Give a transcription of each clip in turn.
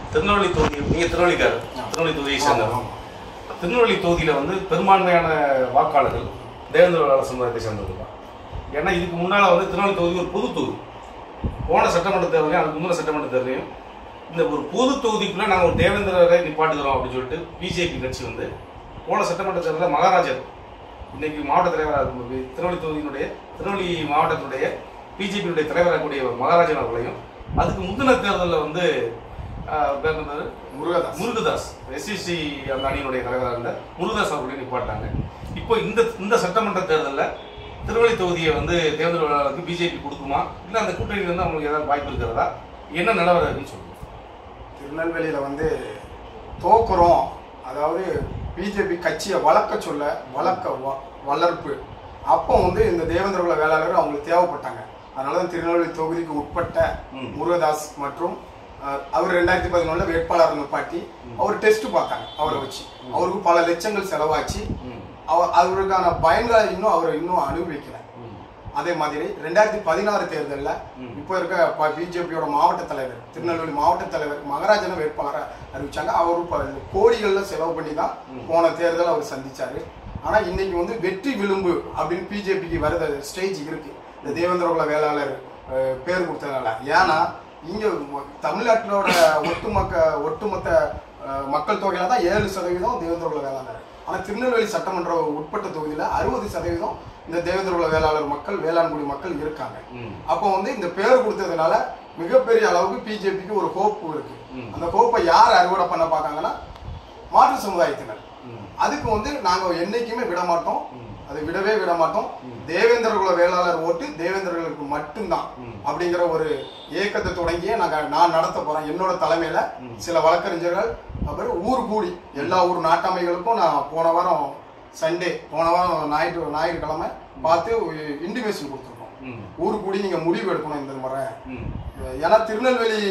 திருநெல்வேலி தொகுதி நீங்க திருநெல்வேலிக்காரர் திருநெல்வேலி தொகுதியை சேர்ந்தவர் ஆமா. திருநெல்வேலி தொகுதியில வந்து பெரும்பான்மையான வாக்காளர்கள் தேவேந்திர வேளாளர் சமுதாயத்தை சேர்ந்தவர்கள் தான் ஏன்னா இதுக்கு முன்னால வந்து திருநெல்வேலி தொகுதி ஒரு பொது தொகுதி போன சட்டமன்ற தேர்தலையும் அதுக்கு முந்தின சட்டமன்ற தேர்தலையும் இந்த ஒரு பொது தொகுதிக்குள்ள நாங்கள் ஒரு தேவேந்திரரை நிப்பாட்டுகிறோம் அப்படின்னு சொல்லிட்டு பிஜேபி கட்சி வந்து போன சட்டமன்ற தேர்தலில் மகாராஜர் இன்னைக்கு மாவட்ட தலைவராக இருக்கும் திருநெல்வேலி தொகுதியினுடைய திருநெல்வேலி மாவட்டத்தினுடைய பிஜேபியுடைய தலைவராக கூடிய மகாராஜன் அவர்களையும் அதுக்கு முந்தின தேர்தலில் வந்து ஆஹ், பேர் என்னது? முருகதாஸ் முருகதாஸ் எஸ்சிசி அந்த அணியினுடைய தலைவராக இருந்த முருகதாஸ் அவர்களையும் நிப்பாட்டாங்க இப்போ இந்த இந்த சட்டமன்ற தேர்தலில் திருவள்ளி தொகுதியை வந்து தேர்தல் வேளாளருக்கு பிஜேபி கொடுக்குமா இல்லை அந்த கூட்டணி வந்து அவங்களுக்கு ஏதாவது வாய்ப்பு இருக்கிறதா என்ன நிலவரம் இருக்குன்னு சொல்லுங்க திருநெல்வேலியில வந்து தோக்குறோம் அதாவது பிஜேபி கட்சியை வளர்க்க சொல்ல வளர்க்க வ- வளர்ப்பு அப்போ வந்து இந்த தேவேந்திர குல வேளாளர் அவங்களுக்கு தேவைப்பட்டாங்க அதனால தான் திருநெல்வேலி தொகுதிக்கு உட்பட்ட ம். முருகதாஸ் மற்றும் அஹ், அவர் ரெண்டாயிரத்தி பதினொன்னுல வேட்பாளர் நிப்பாட்டி அவர் டெஸ்ட் பார்த்தாங்க அவரை வச்சு அவருக்கு பல லட்சங்கள் செலவாச்சு ம். அவர் அவருக்கான பயன்களை இன்னும் அவர் இன்னும் அனுபவிக்கல ம். அதே மாதிரி ரெண்டாயிரத்தி பதினாறு தேர்தலில் ம். இப்போ இருக்க பிஜேபியோட மாவட்ட தலைவர் திருநெல்வேலி மாவட்ட தலைவர் மகராஜனை வேட்பாளரை அறிவிச்சாங்க அவர் இப்போ கோடிகள்ல செலவு பண்ணி தான் ம். போன தேர்தலை அவர் சந்திச்சாரு ஆனா இன்னைக்கு வந்து வெற்றி விளிம்பு அப்படின்னு பிஜேபிக்கு வருத ஸ்டேஜ் இருக்கு இந்த தேவேந்திர குல வேளாளர் அஹ், பேர் கொடுத்ததுனால ஏன்னா இங்க ம- தமிழ்நாட்டிலோட ஒட்டுமொத்த ஒட்டுமொத்த அஹ், மக்கள் தொகையில தான் ஏழு சதவீதம் தேவேந்திர குல வேளாளர் ஆனா திருநெல்வேலி சட்டமன்ற உட்பட்ட தொகுதியில அறுபது சதவீதம் இந்த தேவேந்திர குல வேளாளர் மக்கள் வேளாண்குடி மக்கள் இருக்காங்க ம். அப்போ வந்து இந்த பேர் கொடுத்ததுனால மிகப்பெரிய அளவுக்கு பிஜேபிக்கு ஒரு ஹோப் இருக்கு ம். அந்த ஹோப்பை யார் அறுவடை பண்ண பார்க்காங்கன்னா மாற்று சமுதாயத்தினர் ம். அதுக்கு வந்து நாங்க என்னைக்குமே விட மாட்டோம் ம். அதை விடவே விட மாட்டோம் ம். தேவேந்திர குல வேளாளர் ஓட்டு தேவேந்திரர்களுக்கு மட்டும்தான் ம். அப்படிங்கிற ஒரு இயக்கத்தை தொடங்கியே நாங்க நான் நடத்த போறேன் என்னோட தலைமையில ம். சில வழக்கறிஞர்கள் அப்புறம் ஊர் கூடி எல்லா ஊர் நாட்டாமைகளுக்கும் நான் போன வாரம் சண்டே போன வாரம் ஞாயிற்று ஞாயிற்றுக்கிழமை பார்த்து இன்டிமேஷன் கொடுத்துருக்கோம் ம். ஊர் கூடி நீங்க முடிவு எடுக்கணும் இந்த முறை ம். ஏன்னா திருநெல்வேலி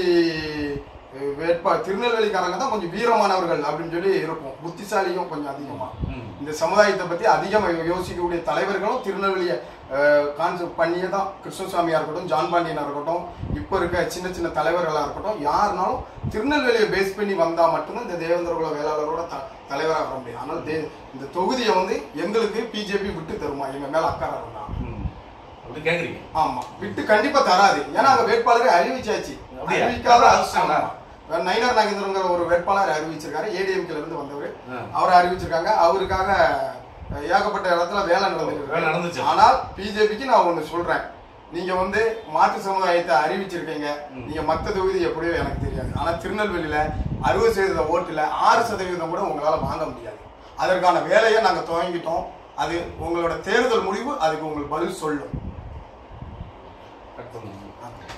அஹ், வேட்பா திருநெல்வேலிக்காரங்க தான் கொஞ்சம் வீரமானவர்கள் அப்படின்னு சொல்லி இருக்கும் புத்திசாலியும் கொஞ்சம் அதிகமா ம். இந்த சமுதாயத்தை பத்தி அதிகமா யோசிக்கக்கூடிய தலைவர்களும் திருநெல்வேலியை கான்செப்ட் பண்ணியே தான் கிருஷ்ணசாமியா இருக்கட்டும் ஜான் பாண்டியனா இருக்கட்டும் இப்ப இருக்க சின்ன சின்ன தலைவர்களா இருக்கட்டும் யாருனாலும் திருநெல்வேலியை பேஸ் பண்ணி வந்தா மட்டும்தான் இந்த தேவேந்திர குல வேளாளரோட த தலைவராக வர முடியும் ஆனால் தே இந்த தொகுதியை வந்து எங்களுக்கு பிஜேபி விட்டு தருமா எங்க மேல அக்கறை இருந்தா ம். அப்படி கேக்குறீங்க ஆமா விட்டு கண்டிப்பா தராது ஏன்னா அங்க வேட்பாளரை அறிவிச்சாச்சு அப்படியா? அறிவிக்காத அறிவிச்சிட்டாங்களா? ஆமா. நயினார் நாகேந்திரங்கிற ஒரு வேட்பாளர் அறிவிச்சிருக்காரு ஏடிஎம்கேல இருந்து வந்தவர் ஆ. அவரை அறிவிச்சிருக்காங்க அவருக்காக அஹ், ஏகப்பட்ட இடத்துல வேலை நடந்துருக்கு வேலை நடந்துச்சு. ஆனால் பிஜேபிக்கு நான் ஒண்ணு சொல்றேன் நீங்க வந்து மாற்று சமுதாயத்தை அறிவிச்சிருக்கீங்க ம். நீங்க மத்த தொகுதி எப்படியோ எனக்கு தெரியாது ஆனா திருநெல்வேலியில அறுபது சதவீத ஓட்டுல ஆறு சதவீதம் கூட உங்களால வாங்க முடியாது அதற்கான வேலையை நாங்க துவங்கிட்டோம் அது உங்களோட தேர்தல் முடிவு அதுக்கு உங்களுக்கு பதில் சொல்லும் கட் பண்ணுங்க